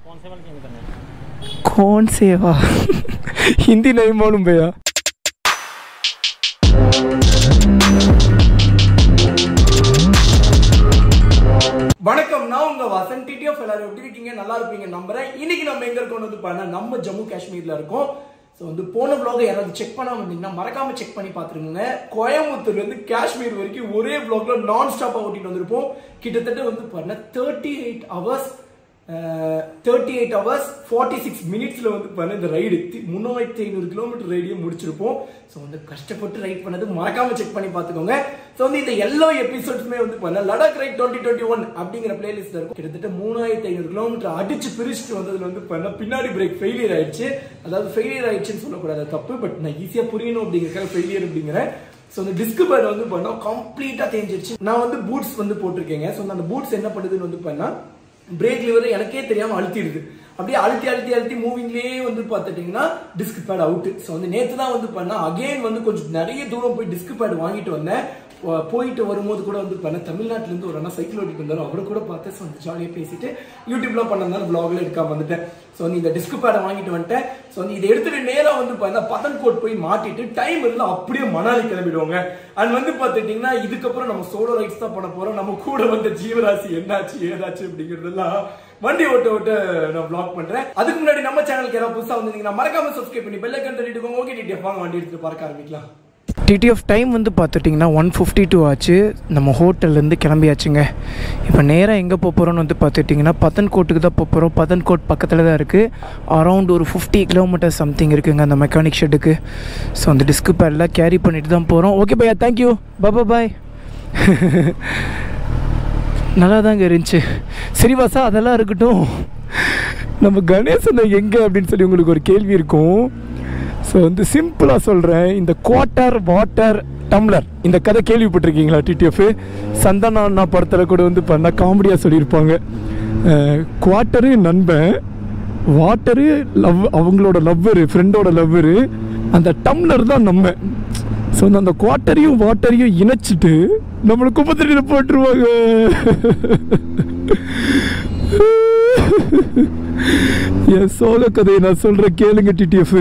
कौन से वाला चेंज करना है कौन सेवा हिंदी नहीं मालूम भैया வணக்கம் நான் உங்க வாசன் டிடிஎஃப் எல்லாரும் எப்படி இருக்கீங்க நல்லா இருப்பீங்க நம்புறேன் இன்னைக்கு நம்ம எங்க இருக்கோம் வந்து பாருங்க நம்ம ஜம்மு காஷ்மீர்ல இருக்கோம் ஸோ வந்து போன vlog யாராவது செக் பண்ணாம இருந்தீங்கன்னா மறக்காம செக் பண்ணி பார்த்துருங்க கோயம்புத்தூர்ல இருந்து காஷ்மீர் வரைக்கும் ஒரே vlogல நான் ஸ்டாப்பா ஓட்டிட்டு வந்திருப்போம் கிட்டத்தட்ட வந்து பாருங்க thirty eight hours thirty eight hours forty six மினிட்ஸில் வந்து பண்ண இந்த ரைடு மூணாயிரத்தி ஐநூறு கிலோமீட்டர் ரைடையும் முடிச்சிருப்போம் ஸோ வந்து கஷ்டப்பட்டு ரைட் பண்ணது மறக்காம செக் பண்ணி பார்த்துக்கோங்க ஸோ வந்து இந்த எல்லா எபிசோட்ஸுமே வந்து பண்ண Ladakh ride twenty twenty one அப்படிங்கிற பிளேலிஸ்ட்ல இருக்கும் கிட்டத்தட்ட மூணாயிரத்தி ஐநூறு கிலோமீட்டர் அடிச்சு பிரிச்சுட்டு வந்ததுல வந்து பண்ண பின்னாடி பிரேக் ஃபெயிலியர் ஆயிடுச்சு அதாவது ஃபெயிலியர் ஆயிடுச்சுன்னு சொல்லக்கூடாது அது தப்பு பட் நான் ஈஸியாக புரியணும் அப்படிங்கிறக்காக ஃபெயிலியர் அப்படிங்கிறேன் ஸோ அந்த டிஸ்க் பேட் வந்து பண்ணா கம்ப்ளீட்டாக தேஞ்சிருச்சு நான் வந்து பூட்ஸ் வந்து போட்டிருக்கேங்க ஸோ அந்த பூட்ஸ் என்ன பண்ணுதுன்னு வந்து பண்ணா பிரேக் லிவர் எனக்கே தெரியாம அழுத்திடுது அப்படியே அழுத்தி அழுத்தி அழுத்தி மூவிங்லேயே வந்து பார்த்துட்டிங்கன்னா டிஸ்க் பேட் அவுட் ஸோ வந்து நேற்று தான் வந்து பண்ணா அகைன் வந்து கொஞ்சம் நிறைய தூரம் போய் டிஸ்க் பேட் வாங்கிட்டு வந்தேன் போ- போயிட்டு வரும்போது கூட வந்து பண்ண தமிழ்நாட்டுல இருந்து ஒரு அண்ணா சைக்கிள் ஓட்டிட்டு வந்தாரு அவரை கூட பார்த்து ஸோ வந்து ஜாலியாக பேசிட்டு யூடியூப்ல பண்ணதால vlogல எடுக்காம வந்துட்டேன் ஸோ வந்து இந்த டிஸ்க் பேடை வாங்கிட்டு வந்துட்டேன் ஸோ வந்து இதை எடுத்துட்டு நேரா வந்து பார்த்தா பதன்கோட் போய் மாட்டிட்டு டைம் இருந்தா அப்படியே மணாலி கிளம்பிடுவாங்க அண்ட் வந்து பார்த்துட்டிங்கன்னா இதுக்கப்புறம் நம்ம சோலோ ரைட்ஸ் தான் பண்ண போறோம் நம்ம கூட வந்த ஜீவராசி என்னாச்சு ஏதாச்சு அப்படிங்கிறதெல்லாம் வண்டி ஓட்ட ஓட்ட நான் vlog பண்றேன் அதுக்கு முன்னாடி நம்ம சேனலுக்கு யாராவது புதுசா வந்திருந்தீங்கன்னா மறக்காம சப்ஸ்கிரைப் பண்ணி பெல் ஐக்கன் தட்டிட்டு ஓகே டிடிஎஃப் வாங்க வண்டி எடுத்துட்டு பார்க்க ஆரம்பிக்கலாம் டிடிஎஃப் டைம் வந்து பார்த்துட்டிங்கன்னா ஒன் ஃபிஃப்டி டூ ஆச்சு நம்ம ஹோட்டல்லேருந்து கிளம்பியாச்சுங்க இப்போ நேராக எங்கே போக போகிறோம்னு வந்து பார்த்துட்டிங்கன்னா பத்தன்கோட்டுக்கு தான் போக போகிறோம் பத்தன்கோட் பக்கத்தில் தான் இருக்குது அரௌண்ட் ஒரு ஃபிஃப்டி கிலோமீட்டர் சம்திங் இருக்குங்க அந்த மெக்கானிக் ஷெட்டுக்கு ஸோ அந்த டிஸ்க் பேட்லாம் கேரி பண்ணிட்டு தான் போகிறோம் ஓகே பையா தேங்க்யூ பாபா பாய் நல்லா தாங்க இருந்துச்சு சரி வாசா அதெல்லாம் இருக்கட்டும் நம்ம கணேசன் எங்கே அப்படின்னு சொல்லி உங்களுக்கு ஒரு கேள்வி இருக்கும் ஸோ வந்து சிம்பிளாக சொல்கிறேன் இந்த குவாட்டர் வாட்டர் டம்ளர் இந்த கதை கேள்விப்பட்டிருக்கீங்களா டிடிஎஃப் சந்தனா அண்ணா படத்தில் கூட வந்து பண்ண காமெடியாக சொல்லியிருப்பாங்க குவாட்டரு நண்பன் வாட்டரு லவ் அவங்களோட லவ்வரு ஃப்ரெண்டோட லவ்வரு அந்த டம்ளர் தான் நம்ம ஸோ அந்த குவாட்டரையும் வாட்டரையும் இணைச்சிட்டு நம்மளை குப்பத்தடியில் போட்டுருவாங்க என் சோக கதையை நான் சொல்கிறேன் கேளுங்க டிடிஎஃப்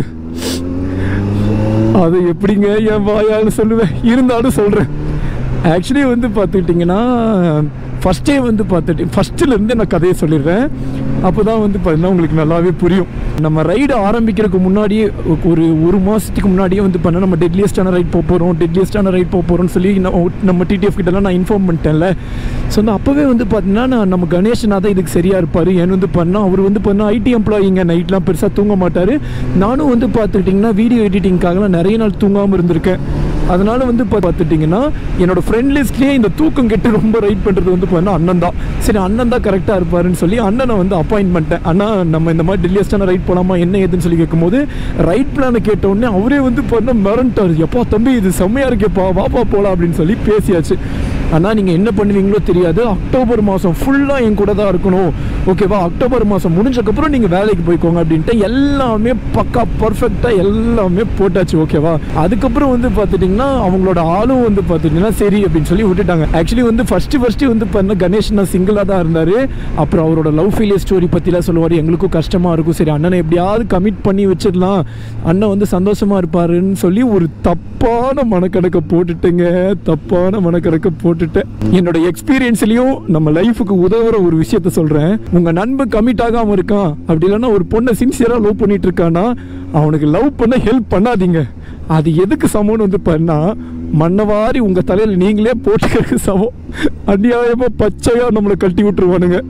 அது எப்படிங்க என் வாயால் சொல்லுவேன் இருந்தாலும் சொல்கிறேன் ஆக்சுவலி வந்து பார்த்துக்கிட்டிங்கன்னா ஃபஸ்ட்டே வந்து பார்த்துட்டு ஃபஸ்ட்டுலேருந்து நான் கதையை சொல்லிடுறேன் அப்போ தான் வந்து பார்த்தீங்கன்னா உங்களுக்கு நல்லாவே புரியும் நம்ம ரைடு ஆரம்பிக்கிறதுக்கு முன்னாடியே ஒரு ஒரு மாதத்துக்கு முன்னாடியே வந்து பண்ண நம்ம டெட்லியஸ்டான ரைட் போக போகிறோம் டெட்லியஸ்டான ரைட் போக போகிறோம்னு சொல்லி நம்ம நம்ம டிடிஎஃப் கிட்டலாம் நான் இன்ஃபார்ம் பண்ணிட்டேன்ல ஸோ வந்து அப்போவே வந்து பார்த்தீங்கன்னா நான் நம்ம கணேஷனா தான் இதுக்கு சரியாக இருப்பார் ஏன்னு வந்து பண்ணால் அவர் வந்து பண்ணால் ஐடி எம்ப்ளாயிங்க நைட்லாம் பெருசாக தூங்க மாட்டார் நானும் வந்து பார்த்துக்கிட்டிங்கன்னா வீடியோ எடிட்டிங்காகலாம் நிறைய நாள் தூங்காமல் இருந்திருக்கேன் அதனால வந்து இப்போ பார்த்துட்டிங்கன்னா என்னோட ஃப்ரெண்ட் லிஸ்ட்லேயே இந்த தூக்கம் கெட்டு ரொம்ப ரைட் பண்ணுறது வந்து பார்த்தீங்கன்னா அண்ணன் தான் சரி அண்ணன் தான் கரெக்டாக இருப்பாருன்னு சொல்லி அண்ணனை வந்து அப்பாயின்ட் பண்ணிட்டேன் அண்ணா நம்ம இந்த மாதிரி டெல்லியஸ்டான ரைட் போகலாமா என்ன ஏதுன்னு சொல்லி கேட்கும்போது ரைட் பிளானை கேட்ட உடனே அவரே வந்து பார்த்தா மிரண்டார் எப்பா தம்பி இது செம்மையாக இருக்கேப்பா வாப்பா போகலாம் அப்படின்னு சொல்லி பேசியாச்சு ஆனால் நீங்கள் என்ன பண்ணுவீங்களோ தெரியாது அக்டோபர் மாதம் ஃபுல்லாக என் கூட தான் இருக்கணும் ஓகேவா அக்டோபர் மாதம் முடிஞ்சக்கப்புறம் நீங்கள் வேலைக்கு போய்க்கோங்க அப்படின்ட்டு எல்லாமே பக்கா பர்ஃபெக்டாக எல்லாமே போட்டாச்சு ஓகேவா அதுக்கப்புறம் வந்து பார்த்துட்டிங்கன்னா அவங்களோட ஆளும் வந்து பார்த்துட்டிங்கன்னா சரி அப்படின்னு சொல்லி விட்டுட்டாங்க ஆக்சுவலி வந்து ஃபஸ்ட்டு ஃபஸ்ட்டு வந்து பண்ண கணேஷ் நான் சிங்கிளாக தான் இருந்தார் அப்புறம் அவரோட லவ் ஃபெயிலியர் ஸ்டோரி பற்றிலாம் சொல்லுவார் எங்களுக்கும் கஷ்டமாக இருக்கும் சரி அண்ணனை எப்படியாவது கமிட் பண்ணி வச்சிடலாம் அண்ணன் வந்து சந்தோஷமாக இருப்பாருன்னு சொல்லி ஒரு தப்பான மனக்கணக்கை போட்டுட்டேங்க தப்பான மனக்கணக்கை போட்டுட்டேன் என்னோட எக்ஸ்பீரியன்ஸ்லயும் நம்ம லைஃபுக்கு உதவுற ஒரு விஷயத்த சொல்றேன் உங்க நண்பன் கமிட் ஆகாம இருக்கான் அப்படி இல்லைன்னா ஒரு பொண்ணை சின்சியரா லவ் பண்ணிட்டு இருக்கானா அவனுக்கு லவ் பண்ண ஹெல்ப் பண்ணாதீங்க அது எதுக்கு சமம்னு வந்து பண்ணா மண்ணவாரி உங்க தலையில நீங்களே போட்டுக்கிறதுக்கு சமம் அநியாயமா பச்சையா நம்மளை கட்டி விட்டுருவானுங்க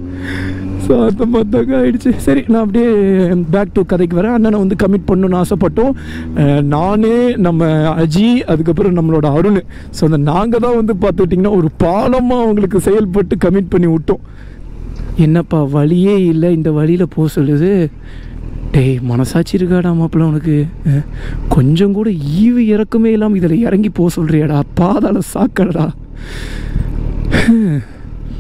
ஸோ அந்த மாதிரி தாங்க ஆயிடுச்சு சரி நான் அப்படியே பேக் டு கதைக்கு வரேன் அண்ணனை வந்து கமிட் பண்ணணும்னு ஆசைப்பட்டோம் அஹ் நானே நம்ம அஜி அதுக்கப்புறம் நம்மளோட அருண் ஸோ அந்த நாங்கள் தான் வந்து பார்த்துக்கிட்டிங்கன்னா ஒரு பாலமாக அவங்களுக்கு செயல்பட்டு கமிட் பண்ணி விட்டோம் என்னப்பா வழியே இல்லை இந்த வழியில் போக சொல்லுது டேய் மனசாட்சி இருக்காடா மாப்பிள்ள உனக்கு அஹ், கொஞ்சம் கூட ஈவு இறக்கமே இல்லாமல் இதில் இறங்கி போக சொல்கிறியாடா பாதாள சாக்கடா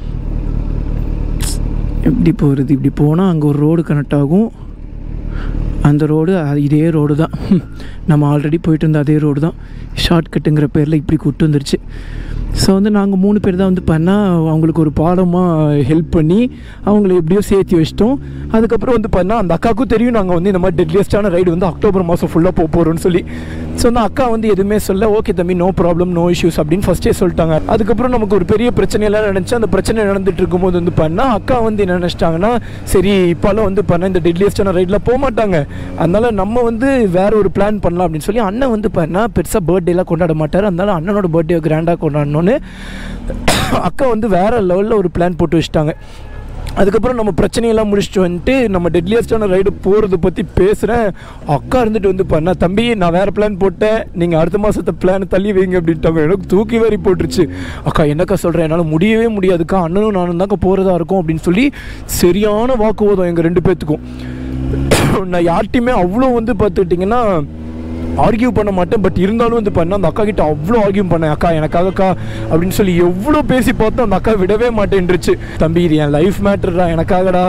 எப்படி போகிறது இப்படி போனால் அங்கே ஒரு ரோடு கனெக்ட் ஆகும் அந்த ரோடு இதே ரோடு தான் நம்ம ஆல்ரெடி போயிட்டு இருந்த அதே ரோடு தான் ஷார்ட்கட்டுங்கிற பேரில் இப்படி கூப்பிட்டு வந்துருச்சு ஸோ வந்து நாங்கள் மூணு பேர் தான் வந்து பண்ணால் அவங்களுக்கு ஒரு பாடமாக ஹெல்ப் பண்ணி அவங்கள எப்படியோ சேர்த்து வச்சிட்டோம் அதுக்கப்புறம் வந்து பண்ணால் அந்த அக்காவுக்கும் தெரியும் நாங்கள் வந்து இந்த மாதிரி டெட்லியஸ்டான ரைடு வந்து அக்டோபர் மாதம் ஃபுல்லாக போக போகிறோம்னு சொல்லி ஸோ அந்த அக்கா வந்து எதுவுமே சொல்ல ஓகே தம்பி நோ ப்ராப்ளம் நோ இஷ்யூஸ் அப்படின்னு ஃபஸ்ட்டே சொல்லிட்டாங்க அதுக்கப்புறம் நமக்கு ஒரு பெரிய பிரச்சனையெல்லாம் நினச்சி அந்த பிரச்சனை நடந்துட்டு இருக்கும்போது வந்து பண்ணால் அக்கா வந்து என்ன நினச்சிட்டாங்கன்னா சரி இப்போல்லாம் வந்து பண்ண இந்த டெட்லியஸ்டான ரைடில் போக மாட்டாங்க அதனால நம்ம வந்து வேற ஒரு பிளான் பண்ணலாம் அப்படின்னு சொல்லி அண்ணன் வந்து பண்ணால் பெருசாக பர்த்டேலாம் கொண்டாட மாட்டார் அதனால அண்ணனோட பர்த்டே கிராண்டாக கொண்டாடணும்னு அக்கா வந்து வேற லெவலில் ஒரு பிளான் போட்டு வச்சுட்டாங்க அதுக்கப்புறம் நம்ம பிரச்சனையெல்லாம் முடிச்சுட்டு வந்துட்டு நம்ம டெட்லியஸ்டான ரைடு போகிறத பற்றி பேசுகிறேன் அக்கா இருந்துட்டு வந்து பண்ணா தம்பி நான் வேறு பிளான் போட்டேன் நீங்கள் அடுத்த மாதத்தை பிளான் தள்ளி வைங்க அப்படின்ட்டாங்க எனக்கு தூக்கி வாரி போட்டுருச்சு அக்கா என்னக்கா சொல்கிறேன் என்னால் முடியவே முடியாதுக்கா அண்ணனும் நானும் தாங்க போகிறதா இருக்கும் அப்படின்னு சொல்லி சரியான வாக்குவாதம் எங்கள் ரெண்டு பேர்த்துக்கும் நான் யார்கிட்டையுமே அவ்வளோ வந்து பார்த்துக்கிட்டிங்கன்னா ஆர்கியூ பண்ண மாட்டேன் பட் இருந்தாலும் வந்து பண்ண அந்த அக்கா கிட்ட அவ்வளோ ஆர்கியூ பண்ணேன் அக்கா எனக்காகக்கா அப்படின்னு சொல்லி எவ்வளோ பேசி பார்த்தோம் அந்த அக்கா விடவே மாட்டேன்ருச்சு தம்பி இது என் லைஃப் மேட்டர்டா எனக்காகடா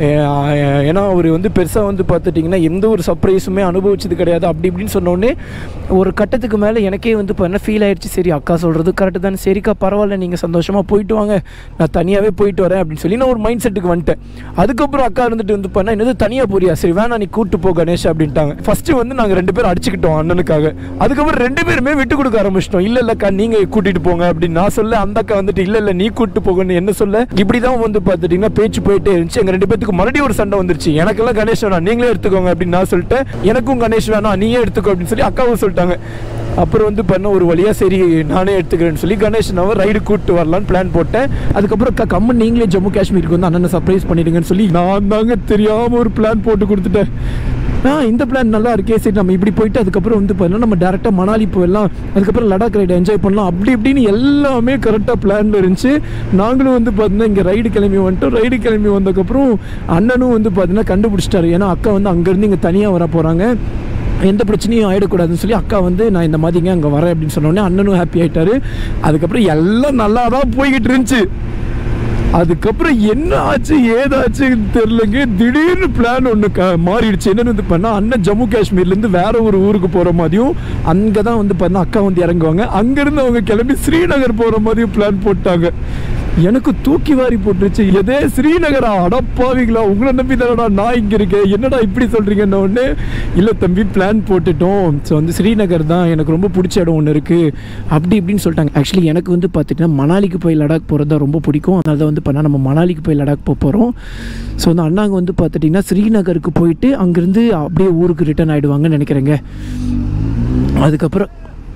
ஏ- ஏன்னா அவர் வந்து பெருசாக வந்து பார்த்துட்டிங்கன்னா எந்த ஒரு சர்ப்ரைஸுமே அனுபவிச்சது கிடையாது அப்படி இப்படின்னு சொன்னோடனே ஒரு கட்டத்துக்கு மேலே எனக்கே வந்து பண்ண ஃபீல் ஆயிடுச்சு சரி அக்கா சொல்கிறது கரெக்டு தானே சரிக்கா பரவாயில்ல நீங்கள் சந்தோஷமாக போயிட்டு வாங்க நான் தனியாகவே போயிட்டு வரேன் அப்படின்னு சொல்லி நான் ஒரு மைண்ட் செட்டுக்கு வந்துட்டேன் அதுக்கப்புறம் அக்கா இருந்துட்டு வந்து பண்ணா என்னது தனியாக போறியா சரி வேணா நீ கூட்டு போ கணேஷ் அப்படின்ட்டாங்க ஃபர்ஸ்ட் வந்து நாங்கள் ரெண்டு பேரும் அடிச்சுக்கிட்டோம் அண்ணனுக்காக அதுக்கப்புறம் ரெண்டு பேருமே விட்டு கொடுக்க ஆரம்பிச்சிட்டோம் இல்ல இல்லக்கா நீங்க கூட்டிட்டு போங்க அப்படின்னு நான் சொல்ல அந்த அக்கா வந்துட்டு இல்ல இல்ல நீ கூட்டிட்டு போகன்னு என்ன சொல்ல இப்படிதான் வந்து பார்த்துட்டீங்கன்னா பேச்சு போயிட்டே இருந்துச்சு எங்க ரெண்டு பேத்துக்கு மறுபடியும் ஒரு சண்டை வந்துருச்சு எனக்கெல்லாம் கணேஷ் வேணாம் நீங்களே எடுத்துக்கோங்க அப்படின்னு நான் சொல்லிட்டேன் எனக்கும் கணேஷ் வேணாம் நீயே எடுத்துக்கோ அப்படின்னு சொல்லி அக்காவும் சொல்லிட்டாங்க அப்புறம் வந்து பண்ண ஒரு வழியா சரி நானே எடுத்துக்கிறேன்னு சொல்லி கணேஷ் நான் ரைடு கூட்டு வரலான்னு பிளான் போட்டேன் அதுக்கப்புறம் அக்கா கம்மன் நீங்களே ஜம்மு காஷ்மீருக்கு வந்து அண்ணனை சர்ப்ரைஸ் பண்ணிடுங்கன்னு சொல்லி நான் தாங்க தெரியாம ஒரு பிளான் போட்டு கொடுத்துட்டேன் ஆ இந்த பிளான் நல்லா இருக்கே சரி நம்ம இப்படி போயிட்டு அதுக்கப்புறம் வந்து பார்த்தீங்கன்னா நம்ம டேரெக்டாக மணாலி போயிடலாம் அதுக்கப்புறம் லடாக் ரைடு என்ஜாய் பண்ணலாம் அப்படி இப்படின்னு எல்லாமே கரெக்டாக பிளான்ல இருந்துச்சு நாங்களும் வந்து பார்த்தீங்கன்னா இங்கே ரைடு கிளம்பி வந்துட்டோம் ரைடு கிளம்பி வந்ததுக்கப்புறம் அண்ணனும் வந்து பார்த்தீங்கன்னா கண்டுபிடிச்சிட்டாரு ஏன்னா அக்கா வந்து அங்கேருந்து இங்கே தனியாக வர போகிறாங்க எந்த பிரச்சனையும் ஆகிடக்கூடாதுன்னு சொல்லி அக்கா வந்து நான் இந்த மாதிரிங்க அங்கே வரேன் அப்படின்னு சொன்னோடனே அண்ணனும் ஹாப்பி ஆயிட்டாரு அதுக்கப்புறம் எல்லாம் நல்லா தான் போய்கிட்டு இருந்துச்சு அதுக்கப்புறம் என்ன ஆச்சு ஏதாச்சுன்னு தெரியலங்க திடீர்னு பிளான் ஒன்று க மாறிடுச்சு என்னன்னு வந்து பண்ணா அண்ணன் ஜம்மு காஷ்மீர்லேருந்து வேற ஒரு ஊருக்கு போகிற மாதிரியும் அங்கே தான் வந்து பண்ணா அக்கா வந்து இறங்குவாங்க அங்கேருந்து அவங்க கிளம்பி ஸ்ரீநகர் போகிற மாதிரியும் பிளான் போட்டாங்க எனக்கு தூக்கி வாரி போட்டுருச்சு எதே ஸ்ரீநகரா அடப்பாவீங்களா உங்களை நம்பி தானடா நான் இங்கே இருக்கேன் என்னடா இப்படி சொல்கிறீங்கன்னு ஒன்று இல்லை தம்பி பிளான் போட்டுட்டோம் ஸோ வந்து ஸ்ரீநகர் தான் எனக்கு ரொம்ப பிடிச்ச இடம் ஒன்று இருக்குது அப்படி இப்படின்னு சொல்லிட்டாங்க ஆக்சுவலி எனக்கு வந்து பார்த்துட்டிங்கன்னா மணாலிக்கு போய் லடாக் போகிறது தான் ரொம்ப பிடிக்கும் அதனால தான் வந்து பண்ணால் நம்ம மணாலிக்கு போய் லடாக் போக போகிறோம் ஸோ வந்து அண்ணாங்க வந்து பார்த்துட்டிங்கன்னா ஸ்ரீநகருக்கு போயிட்டு அங்கேருந்து அப்படியே ஊருக்கு ரிட்டர்ன் ஆகிடுவாங்கன்னு நினைக்கிறேங்க அதுக்கப்புறம்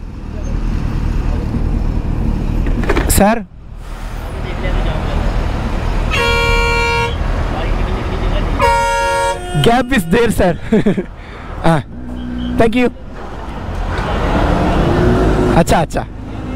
sir gap is there sir ah thank you अच्छा अच्छा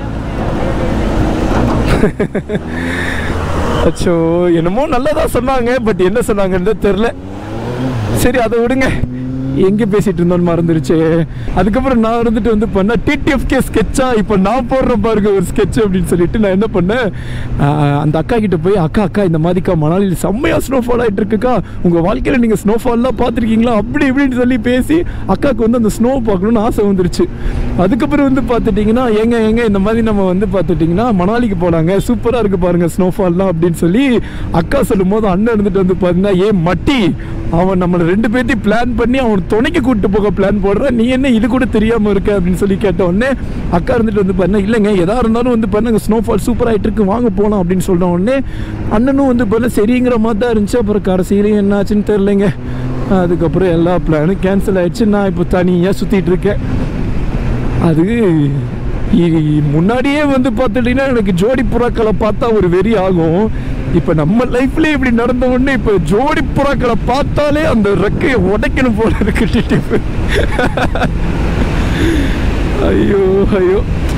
அச்சோ என்னமோ நல்லதா சொன்னாங்க பட் என்ன சொன்னாங்கன்னு தெரில சரி அதை விடுங்க எங்க பேசிட்டு இருந்தோம்னு மறந்துருச்சு அதுக்கப்புறம் நான் இருந்துட்டு வந்து பண்ண டிடிஎஃப்கே ஸ்கெட்சா இப்போ நான் போடுறேன் பாருங்க ஒரு ஸ்கெட்ச் அப்படின்னு சொல்லிட்டு நான் என்ன பண்ணேன் ஆஹ், அந்த அக்கா கிட்ட போய் அக்கா அக்கா இந்த மாதிரிக்கா மணாலியில் செம்மையா ஸ்னோஃபால் ஆயிட்டு இருக்குக்கா உங்க வாழ்க்கையில நீங்க ஸ்னோஃபால்லாம் பார்த்துருக்கீங்களா அப்படி இப்படின்னு சொல்லி பேசி அக்காவுக்கு வந்து அந்த ஸ்னோ பார்க்கணும்னு ஆசை வந்துருச்சு அதுக்கப்புறம் வந்து பார்த்துட்டிங்கன்னா எங்க எங்க இந்த மாதிரி நம்ம வந்து பார்த்துட்டிங்கன்னா மணாலிக்கு போனாங்க சூப்பராக இருக்கு பாருங்க ஸ்னோஃபால்லாம் அப்படின்னு சொல்லி அக்கா சொல்லும் போது அண்ணன் இருந்துட்டு வந்து பார்த்தீங்கன்னா ஏ மட்டி அவன் நம்மளை ரெண்டு பேர்த்தையும் பிளான் பண்ணி அவன் துணைக்கு கூட்டு போக பிளான் போடுறான் நீ என்ன இது கூட தெரியாம இருக்க அப்படின்னு சொல்லி கேட்ட உடனே அக்கா இருந்துட்டு வந்து பண்ண இல்லைங்க எதா இருந்தாலும் வந்து பண்ணுங்க ஸ்னோஃபால் சூப்பர் ஆயிட்டு இருக்கு வாங்க போகலாம் அப்படின்னு சொல்ற உடனே அண்ணனும் வந்து பண்ண சரிங்கிற மாதிரி தான் இருந்துச்சு அப்புறம் கடைசியில என்னாச்சுன்னு தெரிலங்க அதுக்கப்புறம் எல்லா பிளானும் கேன்சல் ஆயிடுச்சு நான் இப்போ தனியாக சுற்றிட்டு இருக்கேன் அது இ- முன்னாடியே வந்து பார்த்துட்டீங்கன்னா எனக்கு ஜோடி புறாக்களை பார்த்தா ஒரு வெறி ஆகும் இப்போ நம்ம லைஃப்ல இப்படி நடந்த உடனே இப்போ ஜோடி புறாக்களை பார்த்தாலே அந்த ரெக்கையை உடைக்கணும் போல இருக்கு டிடிஎஃப் ஐயோ ஐயோ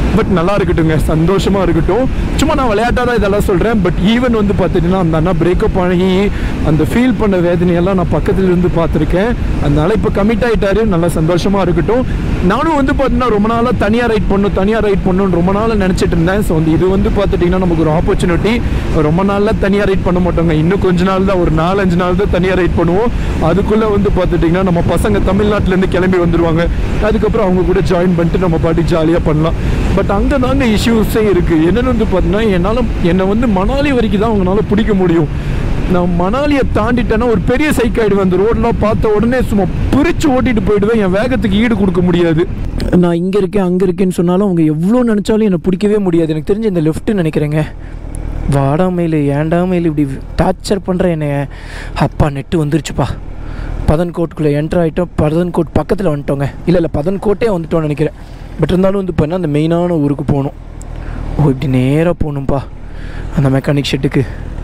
பட் நல்லா இருக்கட்டுங்க சந்தோஷமா இருக்கட்டும் சும்மா நான் விளையாட்டாக தான் இதெல்லாம் சொல்கிறேன் பட் ஈவன் வந்து பார்த்துட்டீங்கன்னா அந்த அண்ணா பிரேக்கப் ஆகி அந்த ஃபீல் பண்ண வேதனையெல்லாம் நான் பக்கத்துல இருந்து பார்த்துருக்கேன் அதனால இப்போ கமிட் ஆகிட்டாரு நல்லா சந்தோஷமா இருக்கட்டும் நானும் வந்து பார்த்தீங்கன்னா ரொம்ப நாளாக தனியாக ரைட் பண்ணும் தனியாக ரைட் பண்ணணும்னு ரொம்ப நாளாக நினச்சிட்டு இருந்தேன் ஸோ வந்து இது வந்து பார்த்துட்டிங்கன்னா நமக்கு ஒரு ஆப்பர்ச்சுனிட்டி ரொம்ப நாளில் தனியாக ரைட் பண்ண மாட்டோங்க இன்னும் கொஞ்ச நாள் தான் ஒரு நாலஞ்சு நாள் தான் தனியாக ரைட் பண்ணுவோம் அதுக்குள்ளே வந்து பார்த்துட்டிங்கன்னா நம்ம பசங்க தமிழ்நாட்டிலேருந்து கிளம்பி வந்துருவாங்க அதுக்கப்புறம் அவங்க கூட ஜாயின் பண்ணிட்டு நம்ம பாட்டி ஜாலியாக பண்ணலாம் பட் அங்கே தாங்க இஷ்யூஸே இருக்குது என்னென்னு வந்து பார்த்தீங்கன்னா என்னால் என்னை வந்து மணாலி வரைக்கும் தான் அவங்களால பிடிக்க முடியும் நான் மணாலியை தாண்டிட்டேன்னா ஒரு பெரிய சைக் ஆயிடுவேன் அந்த ரோடெலாம் பார்த்த உடனே சும்மா பிரித்து ஓட்டிட்டு போயிடுவேன் என் வேகத்துக்கு ஈடு கொடுக்க முடியாது நான் இங்கே இருக்கேன் அங்கே இருக்கேன்னு சொன்னாலும் அவங்க எவ்வளோ நினச்சாலும் என்னை பிடிக்கவே முடியாது எனக்கு தெரிஞ்ச இந்த லெஃப்ட்டு நினைக்கிறேங்க வாடாமையில் ஏண்டாமையில் இப்படி டார்ச்சர் பண்ணுற என்னை அப்பா நெட்டு வந்துருச்சுப்பா பதன்கோட்டுக்குள்ளே என்டர் ஆகிட்டோம் பதன்கோட் பக்கத்தில் வந்துட்டோங்க இல்லை இல்லை பதன்கோட்டே வந்துட்டோம்னு நினைக்கிறேன் பட் இருந்தாலும் வந்து பார்த்தீங்கன்னா அந்த மெயினான ஊருக்கு போகணும் ஓ இப்படி நேராக போகணும்ப்பா அந்த மெக்கானிக் ஷெட்டுக்கு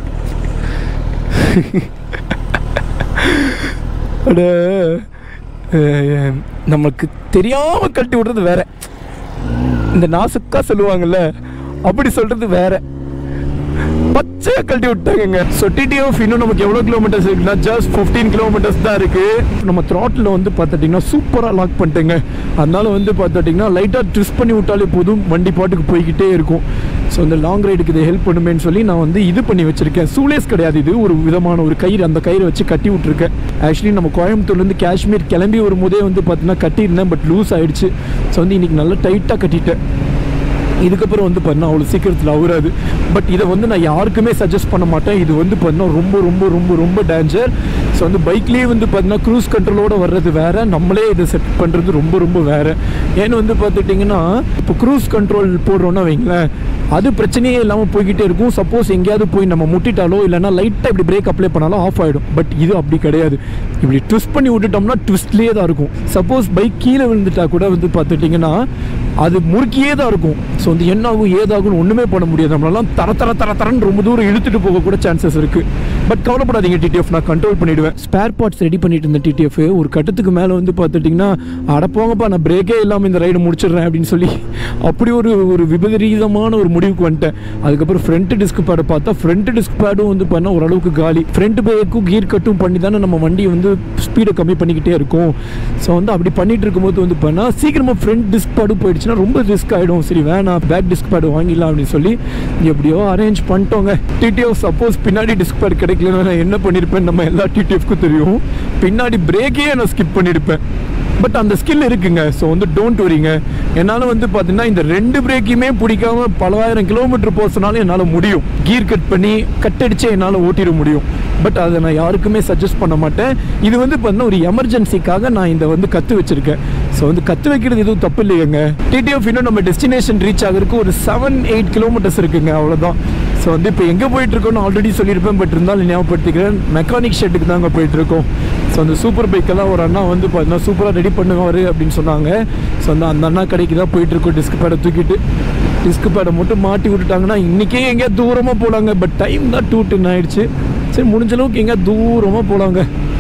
அட அஹ், நமக்கு தெரியாமல் கழட்டி விடுறது வேற இந்த நாசுக்கா சொல்லுவாங்கல்ல அப்படி சொல்றது வேற பச்சையா கழட்டி விட்டாங்க ஸோ டிடிஎஃப் இன்னும் நமக்கு எவ்வளோ கிலோமீட்டர்ஸ் இருக்குன்னா ஜஸ்ட் ஃபிஃப்டீன் கிலோமீட்டர்ஸ் தான் இருக்கு நம்ம த்ராட்டில் வந்து பார்த்துட்டிங்கன்னா சூப்பராக லாக் பண்ணிட்டேங்க அதனால வந்து பார்த்துட்டிங்கன்னா லைட்டாக ட்விஸ்ட் பண்ணி விட்டாலே போதும் வண்டி பாட்டுக்கு போய்கிட்டே இருக்கும் ஸோ இந்த லாங் ரைடுக்கு இது ஹெல்ப் பண்ணுமேன்னு சொல்லி நான் வந்து இது பண்ணி வச்சிருக்கேன் சூலேஸ் கிடையாது இது ஒரு விதமான ஒரு கயிறு அந்த கயிறை வச்சு கட்டி விட்டுருக்கேன் ஆக்சுவலி நம்ம கோயம்புத்தூர்லேருந்து காஷ்மீர் கிளம்பி வரும்போதே வந்து பார்த்தீங்கன்னா கட்டியிருந்தேன் பட் லூஸ் ஆயிடுச்சு ஸோ வந்து இன்னைக்கு நல்லா டைட்டாக கட்டிட்டேன் இதுக்கப்புறம் வந்து பார்த்தீங்கன்னா அவ்வளோ சீக்கிரத்தில் அவுறாது பட் இதை வந்து நான் யாருக்குமே சஜஸ்ட் பண்ண மாட்டேன் இது வந்து பார்த்தீங்கன்னா ரொம்ப ரொம்ப ரொம்ப ரொம்ப டேஞ்சர் ஸோ வந்து பைக்லேயே வந்து பார்த்தீங்கன்னா க்ரூஸ் கண்ட்ரோலோட வர்றது வேற நம்மளே இதை செட் பண்ணுறது ரொம்ப ரொம்ப வேற ஏன்னு வந்து பார்த்துட்டிங்கன்னா இப்போ க்ரூஸ் கண்ட்ரோல் போடுறோன்னா வைங்களேன் அது பிரச்சனையே இல்லாமல் போய்கிட்டே இருக்கும் சப்போஸ் எங்கேயாவது போய் நம்ம முட்டிட்டாலோ இல்லைன்னா லைட்டாக இப்படி பிரேக் அப்ளை பண்ணாலும் ஆஃப் ஆகிடும் பட் இது அப்படி கிடையாது இப்படி ட்விஸ்ட் பண்ணி விட்டுட்டோம்னா ட்விஸ்ட்லேயே தான் இருக்கும் சப்போஸ் பைக் கீழே விழுந்துட்டா கூட வந்து பார்த்துட்டிங்கன்னா அது முறுக்கியே தான் இருக்கும் ஸோ வந்து என்ன ஆகும் ஏதாகும்னு ஒன்றுமே பண்ண முடியாது நம்மளெல்லாம் தர தர தர தரன்னு ரொம்ப தூரம் இழுத்துட்டு போக கூட சான்சஸ் இருக்குது பட் கவலைப்படாதீங்க டிடிஎஃப் நான் கண்ட்ரோல் பண்ணிடுவேன் ஸ்பேர் பார்ட்ஸ் ரெடி பண்ணிட்டு இருந்த டிடிஎஃப் ஒரு கட்டத்துக்கு மேலே வந்து பார்த்துட்டிங்கன்னா அட போங்கப்பா நான் பிரேக்கே இல்லாமல் இந்த ரைடு முடிச்சிடுறேன் அப்படின்னு சொல்லி அப்படி ஒரு ஒரு விபரீதமான ஒரு முடிவுக்கு வந்துட்டேன் அதுக்கப்புறம் ஃப்ரண்ட் டிஸ்க் பேடை பார்த்தா ஃப்ரண்ட் டிஸ்க் பேடும் வந்து பண்ண ஓரளவுக்கு காலி ஃப்ரண்ட் பிரேக்கும் கீர் கட்டும் பண்ணி தானே நம்ம வண்டியை வந்து ஸ்பீடை கம்மி பண்ணிக்கிட்டே இருக்கும் ஸோ வந்து அப்படி பண்ணிட்டு இருக்கும்போது வந்து பண்ணால் சீக்கிரமாக ஃப்ரண்ட் டிஸ்க் பேடும் போயிடுச்சுன்னா ரொம்ப ரிஸ்க் ஆகிடும் சரி வேணாம் பேக் டிஸ்க் பேடு வாங்கிடலாம் அப்படின்னு சொல்லி எப்படியோ அரேஞ்ச் பண்ணிட்டோங்க டிடிஎஃப் சப்போஸ் பின்னாடி டிஸ்க் பேட் கிடைக்கலன்னா நான் என்ன பண்ணியிருப்பேன் நம்ம எல்லா டிடிஎஃப்க்கும் தெரியும் பின்னாடி பிரேக்கே நான் ஸ்கிப் பண்ணியிருப்பேன் பட் அந்த ஸ்கில் இருக்குங்க ஸோ வந்து டோன்ட் வரிங்க என்னால் வந்து பார்த்தீங்கன்னா இந்த ரெண்டு பிரேக்கையுமே பிடிக்காம பலாயிரம் கிலோமீட்டர் போக சொன்னாலும் என்னால் முடியும் கீர் கட் பண்ணி கட் அடிச்சே என்னால் ஓட்டிட முடியும் பட் அதை நான் யாருக்குமே சஜஸ்ட் பண்ண மாட்டேன் இது வந்து பார்த்தீங்கன்னா ஒரு எமர்ஜென்சிக்காக நான் இந்த வந்து கற்று வச்சிருக்கேன் ஸோ வந்து கற்று வைக்கிறது எதுவும் தப்பு இல்லையங்க டிடிஎஃப் இன்னும் நம்ம டெஸ்டினேஷன் ரீச் ஆகிறதுக்கு ஒரு செவன் எயிட் கிலோமீட்டர்ஸ் இருக்குங்க அவ்வளோதான் ஸோ வந்து இப்போ எங்கே போயிட்டு இருக்கோம்னு ஆல்ரெடி சொல்லியிருப்பேன் பட் இருந்தாலும் ஞாபகப்படுத்திக்கிறேன் மெக்கானிக் ஷெட்டுக்கு தாங்க போயிட்டு இருக்கோம் ஸோ அந்த சூப்பர் பைக்கெல்லாம் ஒரு அண்ணா வந்து பார்த்தீங்கன்னா சூப்பராக ரெடி பண்ணுவார் அப்படின்னு சொன்னாங்க ஸோ அந்த அந்த அண்ணா கடைக்கு தான் போயிட்டு இருக்கோம் டிஸ்க் பேடை தூக்கிட்டு டிஸ்க் பேடை மட்டும் மாட்டி விட்டுட்டாங்கன்னா இன்றைக்கே எங்கேயா தூரமாக போகலாங்க பட் டைம் தான் டூ டென் ஆயிடுச்சு சரி முடிஞ்ச அளவுக்கு எங்கேயா தூரமாக போகலாங்க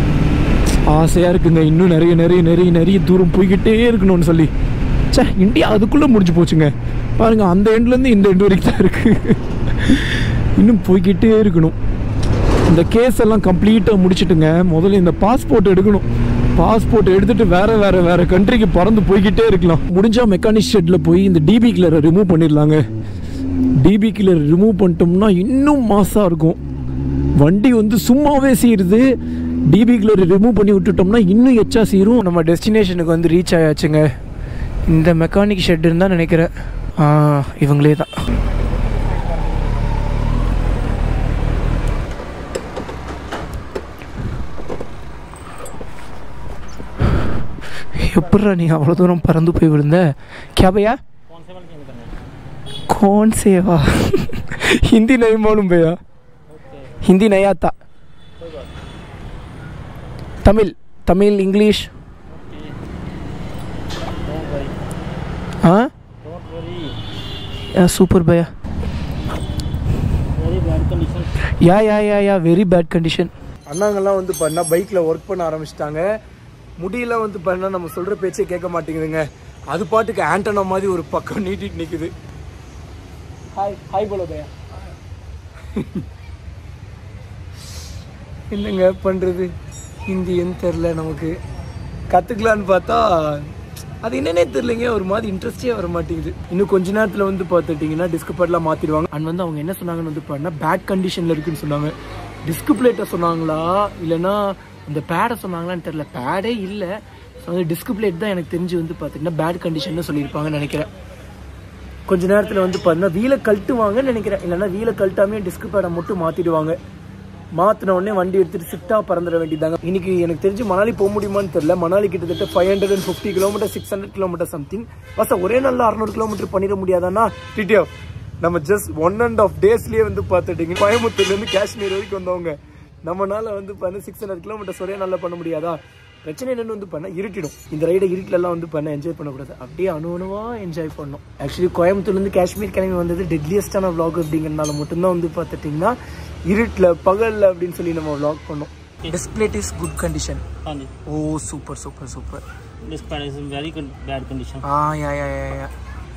ஆசையாக இருக்குங்க இன்னும் நிறைய நிறைய நிறைய நிறைய தூரம் போய்கிட்டே இருக்கணும்னு சொல்லி ச்சே இந்தியா அதுக்குள்ளே முடிஞ்சு போச்சுங்க பாருங்கள் அந்த எண்ட்லேருந்து இந்த எண்ட் வரைக்கும் தான் இருக்குது இன்னும் போய்கிட்டே இருக்கணும் இந்த கேஸ் எல்லாம் கம்ப்ளீட்டாக முடிச்சிட்டுங்க முதல்ல இந்த பாஸ்போர்ட் எடுக்கணும் பாஸ்போர்ட் எடுத்துட்டு வேற வேற வேற கண்ட்ரிக்கு பறந்து போய்கிட்டே இருக்கலாம் முடிஞ்சா மெக்கானிக் ஷெட்ல போய் இந்த டிபி கிளரை ரிமூவ் பண்ணிடலாங்க டிபி கிளர் ரிமூவ் பண்ணிட்டோம்னா இன்னும் மாசாக இருக்கும் வண்டி வந்து சும்மாவே சீருது டிபி கிளர் ரிமூவ் பண்ணி விட்டுட்டோம்னா இன்னும் எச்சா சீரும் நம்ம டெஸ்டினேஷனுக்கு வந்து ரீச் ஆயாச்சுங்க இந்த மெக்கானிக் ஷெட் இருந்தால் நினைக்கிறேன் ஆ இவங்களே தான் எப்பட்றா நீ அவ்வளோ தூரம் பறந்து போய் விழுந்த क्या भैया कौन से वा हिंदी नहीं मालूम भैया हिंदी नहीं आता तमिल तमिल इंग्लिश हाँ சூப்பர் பையா yeah yeah yeah yeah very bad condition அண்ணாங்கெல்லாம் வந்து பண்ணால் பைக்கில் ஒர்க் பண்ண ஆரம்பிச்சிட்டாங்க முடியெல்லாம் வந்து பண்ணால் நம்ம சொல்கிற பேச்சே கேட்க மாட்டேங்குதுங்க அது பாட்டுக்கு ஆண்டனா மாதிரி ஒரு பக்கம் நீட்டிட்டு நிக்குது ஹாய் ஹாய் போலோ பையா என்னங்க பண்றது ஹிந்தின்னு தெரில நமக்கு கத்துக்கலான்னு பார்த்தா அது என்னன்னே தெரியலங்க ஒரு மாதிரி இன்ட்ரெஸ்டே வர மாட்டேங்குது இன்னும் கொஞ்ச நேரத்தில் வந்து பார்த்துட்டிங்கன்னா டிஸ்க் பேட்லாம் மாற்றிடுவாங்க அண்ட் வந்து அவங்க என்ன சொன்னாங்கன்னு வந்து பாருன்னா பேட் கண்டிஷனில் இருக்குன்னு சொன்னாங்க டிஸ்க் பிளேட்டை சொன்னாங்களா இல்லைன்னா இந்த பேடை சொன்னாங்களான்னு தெரியல பேடே இல்லை ஸோ வந்து டிஸ்க் பிளேட் தான் எனக்கு தெரிஞ்சு வந்து பார்த்தீங்கன்னா பேட் கண்டிஷன் சொல்லியிருப்பாங்கன்னு நினைக்கிறேன் கொஞ்ச நேரத்தில் வந்து பார்த்தீங்கன்னா வீலை கழட்டுவாங்கன்னு நினைக்கிறேன் இல்லைன்னா வீலை கழட்டாமே டிஸ்க் பேடை மட்டும் மாற்றிடுவாங்க மாற்றின உடனே வண்டி எடுத்துட்டு சிஃப்டாக பறந்துட வேண்டியதாங்க இன்னைக்கு எனக்கு தெரிஞ்சு மணாலி போக முடியுமான்னு தெரியல மணாலி கிட்டத்தட்ட five hundred and fifty kilometre six hundred kilometre something பஸ் ஒரே நாளில் அறநூறு கிலோமீட்டர் பண்ணிட முடியாதானா டிடியோ நம்ம ஜஸ்ட் ஒன் அண்ட் ஆஃப் டேஸ்லேயே வந்து பார்த்துட்டீங்க கோயம்புத்தூர்லேருந்து காஷ்மீர் வரைக்கும் வந்தவங்க நம்மனால வந்து பண்ண சிக்ஸ் ஹண்ட்ரட் கிலோமீட்டர்ஸ் ஒரே நாளில் பண்ண முடியாதா பிரச்சனை என்னன்னு வந்து பண்ண இருட்டிடும் இந்த ரைடை இருட்டிலலாம் வந்து பண்ண என்ஜாய் பண்ணக்கூடாது அப்படியே அணு அணுவா என்ஜாய் பண்ணணும் ஆக்சுவலி கோயம்புத்தூர்லேருந்து காஷ்மீர் கிளம்பி வந்தது டெட்லியஸ்டான vlog அப்படிங்கிறனால மட்டும்தான் வந்து பார்த்துட்டிங்கன்னா இருட்டில் பகலில் அப்படின்னு சொல்லி நம்ம vlog பண்ணோம் டிஸ்பிளேட் இஸ் குட் கண்டிஷன் हाँ जी ஓ super super super this pan is in very good bad condition ஆ யா யா யா யா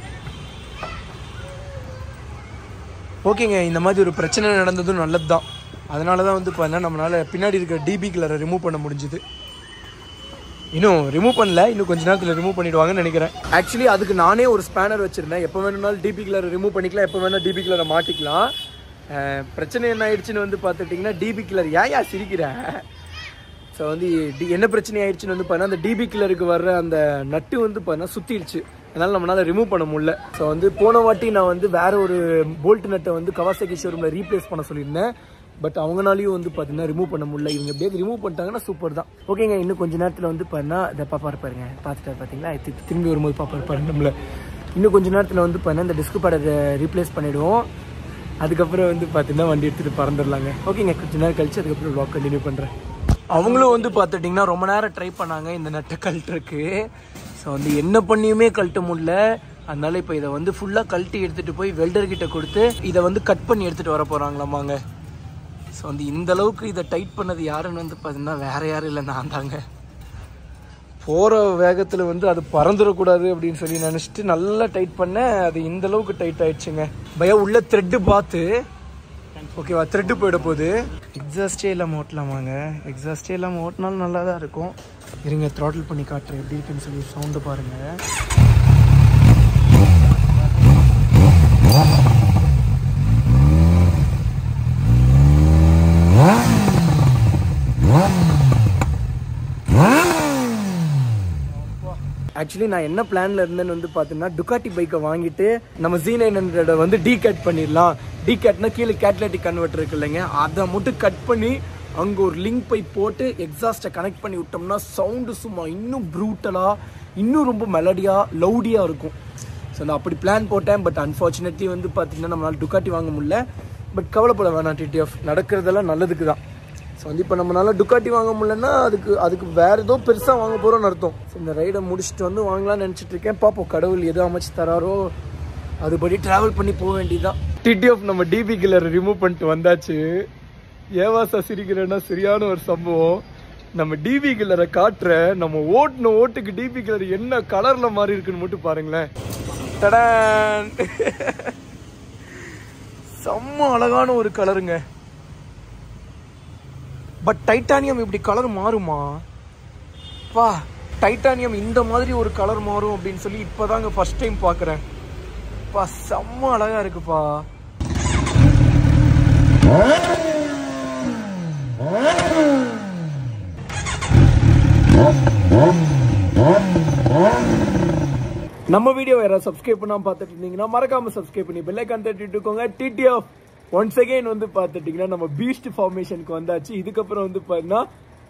ஓகேங்க இந்த மாதிரி ஒரு பிரச்சனை நடந்ததும் நல்லது தான் அதனால தான் வந்து பார்த்தா நம்மளால பின்னாடி இருக்கிற டிபி கலரை ரிமூவ் பண்ண முடிஞ்சுது இன்னும் ரிமூவ் பண்ணல இன்னும் கொஞ்ச நேரத்தில் ரிமூவ் பண்ணிடுவாங்கன்னு நினைக்கிறேன் ஆக்சுவலி அதுக்கு நானே ஒரு ஸ்பேனர் வச்சிருந்தேன் எப்போ வேணும்னாலும் டிபி கலரை ரிமூவ் பண்ணிக்கலாம் எப்போ வேணால் டிபி கலரை மாட்டிக்கலாம் அஹ், பிரச்சனை என்ன ஆயிடுச்சுன்னு வந்து பார்த்துட்டிங்கன்னா டிபி கலர் ஏன் யா சிரிக்கிற ஸோ வந்து டி- என்ன பிரச்சனை ஆயிடுச்சுன்னு வந்து பார்த்தா அந்த டிபி கில்லருக்கு வர்ற அந்த நட்டு வந்து பார்த்தா சுத்திடுச்சு அதனால நம்மளால ரிமூவ் பண்ண முடியல ஸோ வந்து போன வாட்டி நான் வந்து வேற ஒரு போல்ட் நட்டை வந்து கவாசாக்கி ஷோரூமில் ரீப்ளேஸ் பண்ண சொல்லியிருந்தேன் பட் அவங்களாலையும் வந்து பார்த்தீங்கன்னா ரிமூவ் பண்ண முடியல இவங்க எப்படியாவது ரிமூவ் பண்ணிட்டாங்கன்னா சூப்பர் தான் ஓகேங்க இன்னும் கொஞ்ச நேரத்தில் வந்து பார்த்தீங்கன்னா இதை பாப்பா இருப்பாருங்க பார்த்துட்டு பார்த்தீங்களா இது திரும்பி வரும்போது பாப்பா இருப்பாரு நம்மள இன்னும் கொஞ்ச நேரத்தில் வந்து பார்த்தீங்கன்னா இந்த டிஸ்க் பேடை ரீப்ளேஸ் பண்ணிவிடுவோம் அதுக்கப்புறம் வந்து பார்த்தீங்கன்னா வண்டி எடுத்துகிட்டு பறந்துடலாங்க ஓகேங்க கொஞ்ச நேரம் கழிச்சு அதுக்கப்புறம் vlog கண்டினியூ பண்ணுறேன் அவங்களும் வந்து பார்த்துட்டிங்கன்னா ரொம்ப நேரம் ட்ரை பண்ணாங்க இந்த நட்டை கழட்டுறக்கு ஸோ வந்து என்ன பண்ணியுமே கழட்ட முடியல அதனால இப்போ இதை வந்து ஃபுல்லாக கழட்டி எடுத்துகிட்டு போய் வெல்டர் கிட்ட கொடுத்து இதை வந்து கட் பண்ணி எடுத்துகிட்டு வர போகிறாங்களாமாங்க ஸோ வந்து இந்த அளவுக்கு இதை டைட் பண்ணது யாருன்னு வந்து பார்த்தீங்கன்னா வேற யாரும் இல்லை நான் தாங்க போகிற வேகத்தில் வந்து அது பறந்துடக்கூடாது அப்படின்னு சொல்லி நினச்சிட்டு நல்லா டைட் பண்ணேன் அது இந்த அளவுக்கு டைட் ஆயிடுச்சுங்க பய உள்ள த்ரெட்டு பார்த்து ஓகேவா த்ரெட்டு போயிட போகுது எக்ஸாஸ்டே இல்லாமல் ஓட்டலாமாங்க எக்ஸாஸ்டே இல்லாமல் ஓட்டினாலும் நல்லா தான் இருக்கும் இருங்க த்ராட்டில் பண்ணி காட்டுறேன் எப்படி இருக்குன்னு சொல்லி சவுண்டு பாருங்கள் ஆக்சுவலி நான் என்ன பிளான்ல இருந்தேன்னு வந்து பார்த்தீங்கன்னா டுக்காட்டி பைக்கை வாங்கிட்டு நம்ம ஜி நைன் ஹண்ட்ரடை வந்து டீ கட் பண்ணிடலாம் டீ கட்னா கீழே கேட்லேட்டிக் கன்வெர்ட்டர் இருக்கு இல்லைங்க அதை மட்டும் கட் பண்ணி அங்கே ஒரு லிங்க் பைப் போட்டு எக்ஸாஸ்ட்டை கனெக்ட் பண்ணி விட்டோம்னா சவுண்டு சும்மா இன்னும் ப்ரூட்டலாக இன்னும் ரொம்ப மெலடியாக லவுடியாக இருக்கும் ஸோ நான் அப்படி பிளான் போட்டேன் பட் அன்ஃபார்ச்சுனேட்லி வந்து பார்த்தீங்கன்னா நம்மளால் டுக்காட்டி வாங்க முடியல பட் கவலைப்பட வேணாம் டிடிஎஃப் நடக்கிறதெல்லாம் நல்லதுக்கு தான் ஸோ வந்து இப்போ நம்மளால டுக்காட்டி வாங்க முடியலன்னா அதுக்கு அதுக்கு வேற ஏதோ பெருசாக வாங்க போகிறோம்னு அர்த்தம் ஸோ இந்த ரைடை முடிச்சுட்டு வந்து வாங்கலாம்னு நினச்சிட்டு இருக்கேன் பார்ப்போம் கடவுள் எது அமைச்சு தராரோ அதுபடி ட்ராவல் பண்ணி போக வேண்டியதுதான் டிடிஎஃப் நம்ம டிபி கில்லரை ரிமூவ் பண்ணிட்டு வந்தாச்சு ஏவாசா சிரிக்கிறேன்னா சரியான ஒரு சம்பவம் நம்ம டிபி கில்லரை காட்டுற நம்ம ஓட்டுன ஓட்டுக்கு டிபி கில்லர் என்ன கலர்ல மாறி இருக்குன்னு மட்டும் பாருங்களேன் டடான் செம்ம அழகான ஒரு கலருங்க பட் டைட்டானியம் இப்படி கலர் மாறுமா பா டைட்டானியம் இந்த மாதிரி ஒரு கலர் மாறும் அப்படின்னு சொல்லி இப்போதாங்க ஃபர்ஸ்ட் டைம் பார்க்குறேன் பா செம்ம அழகா இருக்குப்பா நம்ம வீடியோ யாராவது சப்ஸ்கிரைப் பண்ணாம பார்த்துட்டு இருந்தீங்கன்னா மறக்காம சப்ஸ்கிரைப் பண்ணி பெல் ஐக்கான் தட்டிட்டு இருக்கோங்க டிடிஎஃப் ஒன்ஸ் அகைன் வந்து பார்த்துட்டீங்கன்னா நம்ம பீஸ்ட் ஃபார்மேஷனுக்கு வந்தாச்சு இதுக்கப்புறம் வந்து பார்த்தீங்கன்னா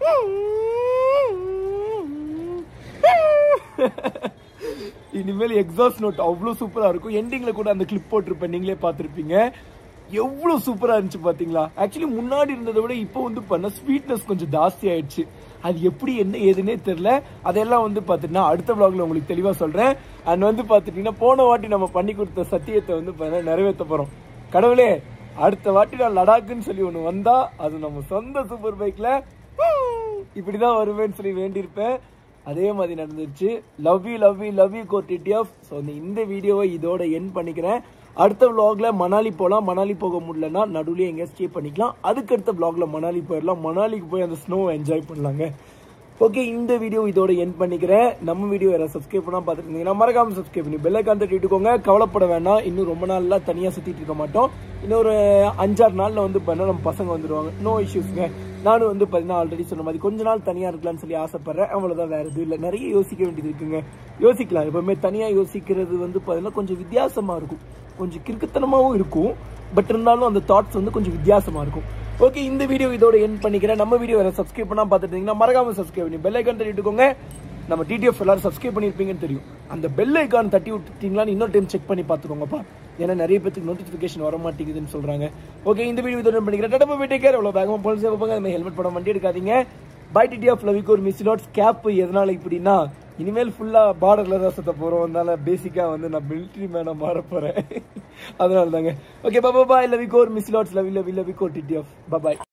இனிமேல் எக்ஸாஸ்ட் நோட் அவ்வளோ சூப்பராக இருக்கும் எண்டிங்கில் கூட அந்த கிளிப் போட்டிருப்பேன் நீங்களே பார்த்துருப்பீங்க எவ்வளோ சூப்பராக இருந்துச்சு பார்த்தீங்களா ஆக்சுவலி முன்னாடி இருந்ததை விட இப்போ வந்து பண்ண ஸ்வீட்னஸ் கொஞ்சம் ஜாஸ்தி ஆயிடுச்சு அது எப்படி என்ன ஏதுன்னே தெரில அதெல்லாம் வந்து பார்த்துட்டீங்கன்னா அடுத்த vlogல உங்களுக்கு தெளிவாக சொல்கிறேன் அண்ட் வந்து பார்த்துட்டிங்கன்னா போன வாட்டி நம்ம பண்ணி கொடுத்த சத்தியத்தை வந்து பார்த்தீங்கன்னா நிறைவேற்ற போகிறோம் கடவுளே அடுத்த வாட்டி நான் லடாக்குன்னு சொல்லி ஒன்று வந்தால் அது நம்ம சொந்த சூப்பர் பைக்கில் இப்படிதான் வருவேன்னு சொல்லி வேண்டியிருப்பேன் அதே மாதிரி நடந்துருச்சு love you love you love you go TTF so இந்த வீடியோவை இதோட என் பண்ணிக்கிறேன் அடுத்த vlogல மணாலி போகலாம் மணாலி போக முடியலன்னா நடுவுலயே எங்கேயா ஸ்டே பண்ணிக்கலாம் அதுக்கு அடுத்த vlogல மணாலி போயிடலாம் மணாலிக்கு போய் அந்த ஸ்னோவை என்ஜாய் பண்ணலாங்க ஓகே இந்த வீடியோ இதோட என் பண்ணிக்கிறேன் நம்ம வீடியோ யாராவது சப்ஸ்கிரைப் பண்ணா பார்த்துட்டு இருந்தீங்கன்னா மறக்காம சப்ஸ்கிரைப் பண்ணி பெல்லை கான் தட்டிட்டுக்கோங்க கவலைப்பட வேண்டாம் இன்னும் ரொம்ப நாள்லாம் தனியாக சுற்றிட்டு இருக்க மாட்டோம் இன்னொரு அஞ்சாறு நாளில் வந்து பண்ண நம்ம பசங்க வந்துடுவாங்க நோ இஷ்யூஸ்ங்க நானும் வந்து பார்த்தீங்கன்னா ஆல்ரெடி சொன்ன மாதிரி கொஞ்ச நாள் தனியாக இருக்கலாம்னு சொல்லி ஆசைப்படுறேன் அவ்வளோதான் வேறு எதுவும் இல்லை நிறைய யோசிக்க வேண்டியது இருக்குங்க யோசிக்கலாம் எப்பவுமே தனியாக யோசிக்கிறது வந்து பார்த்தீங்கன்னா கொஞ்சம் வித்தியாசமாக இருக்கும் கொஞ்சம் கிறுக்குத்தனமாகவும் இருக்கும் பட் இருந்தாலும் அந்த தாட்ஸ் வந்து கொஞ்சம் வித்தியாசமாக இருக்கும் ஓகே இந்த வீடியோ இதோட என் பண்ணிக்கிறேன் நம்ம வீடியோ வேற சப்ஸ்கிரைப் பண்ணா பார்த்துட்டு இருந்தீங்கன்னா மறக்காம சப்ஸ்கிரைப் பண்ணி பெல் ஐக்கான் தட்டிட்டுக்கோங்க நம்ம டிடிஎஃப் எல்லாரும் சப்ஸ்கிரைப் பண்ணியிருப்பீங்கன்னு தெரியும் அந்த பெல் ஐக்கான் தட்டி விட்டுட்டீங்களான்னு இன்னொரு டைம் செக் பண்ணி பார்த்துக்கோங்கப்பா ஏன்னா நிறைய பேருக்கு நோட்டிஃபிகேஷன் வர மாட்டேங்குதுன்னு சொல்றாங்க ஓகே இந்த வீடியோ இதோட பண்ணிக்கிறேன் டடப்பா போயிட்டே கேர் எவ்வளோ வேகமாக போலீஸ் வைப்பாங்க அந்த ஹெல்மெட் போட வண்டி எடுக்காதீங்க பை டிடிஎஃப் லவிக்கு ஒரு மிஸ் நோட்ஸ் கேப் எதனால இப்படின்னா இனிமேல் ஃபுல்லா பார்டர்ல தான் சுத்த போறோம் அதனால பேசிக்கா வந்து நான் மிலிட்ரி மேனா மாற போறேன் அதனால தாங்க ஓகே பாபா பாய் லவிகோர் மிஸ் லாட்ஸ் லவி லவி லவிகோர் டிடிஎஃப் பாய்